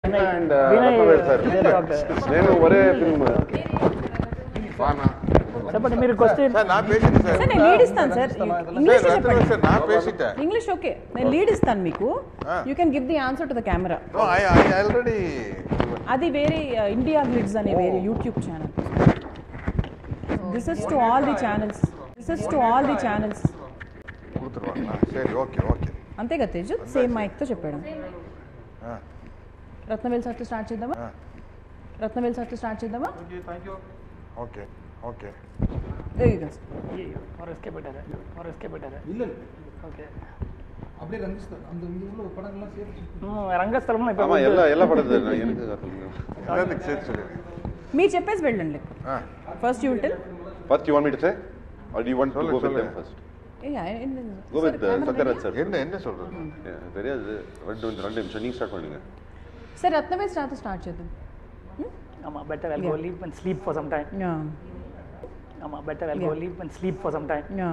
And Vinay sir Vijay doctor. నేను ఒరే film బాగా చెప్పండి మీరు క్వశ్చన్ సార్ నా పేషెంట్ సార్ సార్ నేను లీడ్ ఇస్తాను సార్ ఇంగ్లీష్ సార్ చెప్పండి సార్ నా పేషెంట్ ఇంగ్లీష్ ఓకే నేను లీడ్ ఇస్తాను మీకు you can give the answer to the camera no I I already అది వేరే ఇండియా గ్లిడ్స్ అనే వేరే YouTube channel this is to all the channels this is to all the channels కూతురు వాళ్ళ సరే ఓకే ఓకే అంతే కదా తేజు సేమ్ మైక్తో చెప్పాడు రత్నవేల్ సార్తో స్టార్ట్ చేద్దామా రత్నవేల్ సార్తో స్టార్ట్ చేద్దామా okay okay There you go. और इसके बेटर है और इसके बेटर है இல்லை ஓகே அப்படியே ரங்கிஸ்தான் அந்த இங்கே உள்ள படங்கள்லாம் சேர்த்து రంగస్థలం இப்போ ஆமா எல்லாம் எல்லாம் படுது நான் எனக்கு சொல்லுங்க எல்லாத்துக்கு சேர்த்து சொல்லு మీరు చెప్పేసి వెళ్ళండి ఆ, first you will First, you want me to say? Or do you want to Sollu, go with sollu. them first? Go with uh, Sakaraj sir. என்ன என்ன சொல்றது Yeah, தெரியாது ரெண்டு ரெண்டு நிமிஷம் நீங்க ஸ்டார்ட் பண்ணுங்க సరే రత్నవేల్ సార్తో స్టార్ట్ చేద్దాం ஆமா better I'll go leave and sleep for some time yeah ஆமா better I'll go Yeah. leave and sleep for some time yeah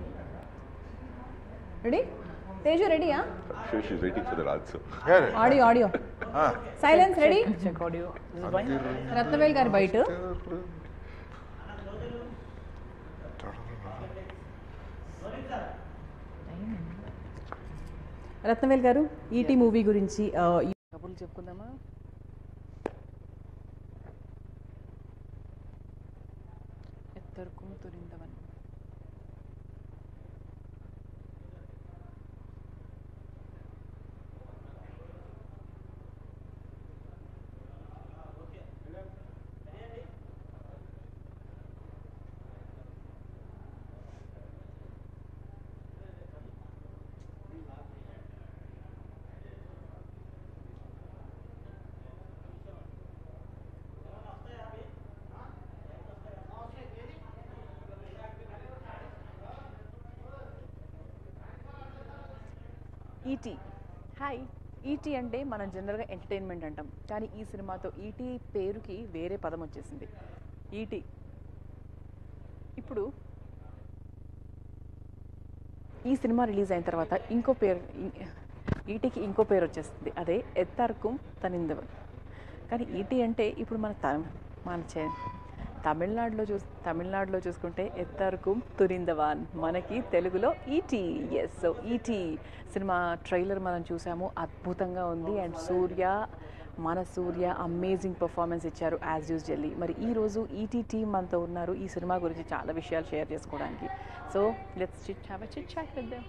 ready Teju రెడీయా Sure, she's waiting for the answer. யாரு audio audio ah, silence ready check audio this is fine Rathnavel గారి బయట రత్నవేల్ గారు ఈటీ movie గురించి ఆ, ఈ- కబుర్లు చెప్పుకుందామా ఎత్తరుకుం తురిందవన్ ఈటీ హాయ్ ఈటీ అంటే మనం జనరల్గా ఎంటర్టైన్మెంట్ అంటాం కానీ ఈ సినిమాతో ఈటీ పేరుకి వేరే పదం వచ్చేసింది ఈటీ ఇప్పుడు ఈ సినిమా రిలీజ్ అయిన తర్వాత ఇంకో పేరు ఈటీకి ఇంకో పేరు వచ్చేస్తుంది అదే ఎత్తార్కుం తనిందవన్ కానీ ఈటీ అంటే ఇప్పుడు మన త మన చే తమిళనాడులో చూస్ తమిళనాడులో చూసుకుంటే ఎత్తార్కుం తురిందవాన్ మనకి తెలుగులో ET yes so ET cinema trailer మనం చూసాము అద్భుతంగా ఉంది అండ్ సూర్య మన సూర్య అమేజింగ్ పర్ఫార్మెన్స్ ఇచ్చారు యాజ్ యూజువల్లీ మరి ఈ రోజు ఈటీ టీమ్ మనతో ఉన్నారు ఈ సినిమా గురించి చాలా విషయాలు షేర్ చేసుకోవడానికి so let's chit have a chit chat with them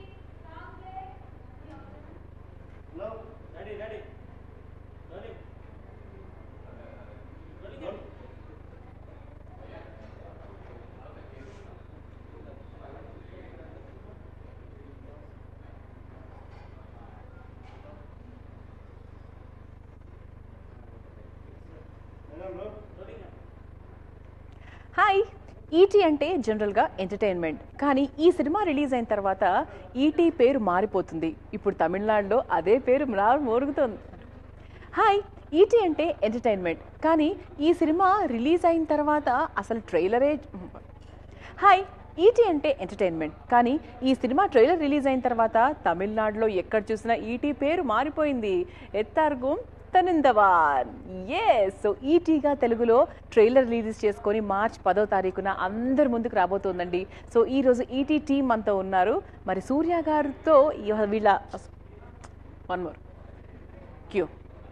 hi ET అంటే జనరల్గా ఎంటర్టైన్మెంట్ కానీ ఈ సినిమా రిలీజ్ అయిన తర్వాత ఈటీ పేరు మారిపోతుంది ఇప్పుడు తమిళనాడులో అదే పేరు రా మోరుగుతోంది హాయ్ ఈటీ అంటే ఎంటర్టైన్మెంట్ కానీ ఈ సినిమా రిలీజ్ అయిన తర్వాత అసలు ట్రైలరే హాయ్ ఈటీ అంటే ఎంటర్టైన్మెంట్ కానీ ఈ సినిమా ట్రైలర్ రిలీజ్ అయిన తర్వాత తమిళనాడులో ఎక్కడ చూసినా ఈటీ పేరు మారిపోయింది ఎత్తార్గం తనిందవాన్ ఎస్ సో ఈటీగా తెలుగులో ట్రైలర్ రిలీజ్ చేసుకొని మార్చ్ పదో తారీఖున అందరి ముందుకు రాబోతోందండి సో ఈరోజు ఈటీ టీం అంతా ఉన్నారు మరి సూర్య గారితో ఈ- వీళ్ళ one more Q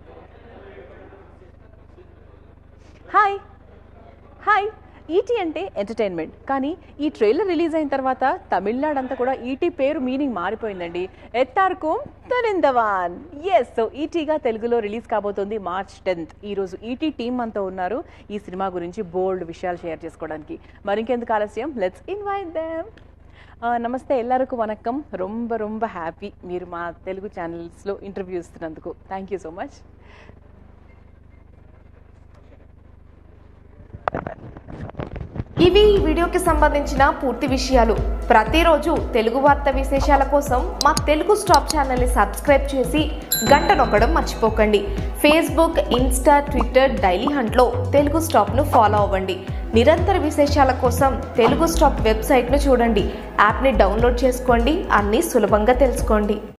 hi hi ET అంటే ఎంటర్టైన్మెంట్ కానీ ఈ ట్రైలర్ రిలీజ్ అయిన తర్వాత తమిళనాడు అంతా కూడా ఈటీ పేరు మీనింగ్ మారిపోయిందండి ఎత్తార్కుం తనిందవాన్ ఎస్ సో ఈటీగా తెలుగులో రిలీజ్ కాబోతోంది మార్చ్ టెన్త్ ఈరోజు ఈటీ టీమ్ అంతా ఉన్నారు ఈ సినిమా గురించి బోల్డ్ విషయాలు షేర్ చేసుకోవడానికి మరింకెందుకు ఆలస్యం లెట్స్ ఇన్వైట్ దెమ్ నమస్తే ఎల్లరకు వనక్కం రొంబ రొంబ హ్యాపీ మీరు మా తెలుగు ఛానల్స్లో ఇంటర్వ్యూ ఇస్తున్నందుకు థ్యాంక్ యూ సో మచ్ ఇవి ఈ వీడియోకి సంబంధించిన పూర్తి విషయాలు ప్రతిరోజు తెలుగు వార్త విశేషాల కోసం మా తెలుగు స్టాప్ ఛానల్ని సబ్స్క్రైబ్ చేసి గంట నొక్కడం మర్చిపోకండి ఫేస్బుక్ ఇన్స్టా ట్విట్టర్ డైలీ హంట్లో తెలుగు స్టాప్ను ఫాలో అవ్వండి నిరంతర విశేషాల కోసం తెలుగు స్టాప్ వెబ్సైట్ను చూడండి యాప్ని డౌన్లోడ్ చేసుకోండి అన్నీ సులభంగా తెలుసుకోండి